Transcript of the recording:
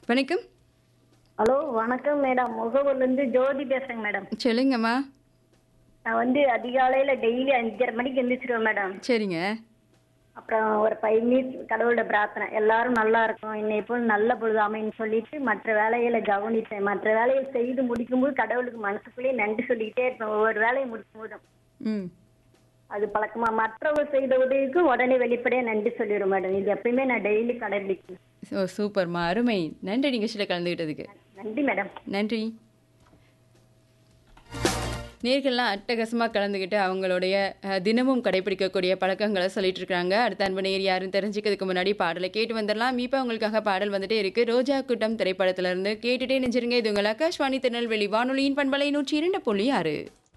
வணக்கம் ஹலோ வணக்கம் மேடம் முகவூர்லேருந்து ஜோதி பேசுறேங்க மேடம் சொல்லுங்கம்மா நான் வந்து அதிகாலையில டெய்லி அஞ்சரை மணிக்கு எந்திரிச்சிருவேன் மேடம் சரிங்க அப்புறம் ஒரு ஃபைவ் மினிட்ஸ் கடவுளோட பிரார்த்தனை எல்லாரும் நல்லா இருக்கும் இன்னை போல் நல்ல பொழுது அமைன்னு சொல்லிட்டு மற்ற வேலைகளை கவனிப்பேன் மற்ற வேலையை செய்து முடிக்கும்போது கடவுளுக்கு மனசுக்குள்ளேயே நன்றி சொல்லிக்கிட்டே இருப்பேன் ஒவ்வொரு வேலையை முடிக்கும் போதும் ம் அது பழக்கமா மற்றவங்க செய்த உதவிக்கு உடனே வெளிப்படையா நன்றி சொல்லிடுவேன் மேடம் இது எப்பயுமே நான் டெய்லி கடைபிடிக்கிறேன் ஓ சூப்பர்மா அருமை நன்றி நிகழ்ச்சியில் கலந்துக்கிட்டதுக்கு நன்றி மேடம் நன்றி நேர்கள்லாம் அட்டகாசமாக கலந்துக்கிட்டு அவங்களுடைய அஹ், தினமும் கடைபிடிக்கக்கூடிய பழக்கங்களை சொல்லிட்டு இருக்காங்க அடுத்த அன்பு நேர் யாரும் தெரிஞ்சுக்கிறதுக்கு முன்னாடி பாடலை கேட்டு வந்துடலாம் இப்போ உங்களுக்காக பாடல் வந்துட்டே இருக்கு ரோஜா கூட்டம் திரைப்படத்துல இருந்து கேட்டுட்டே நெஞ்சிருங்க இது உங்கள் ஆகாஷ்வாணி திருநெல்வேலி வானொலியின் பண்பலை நூற்றி இரண்டு புள்ளி ஆறு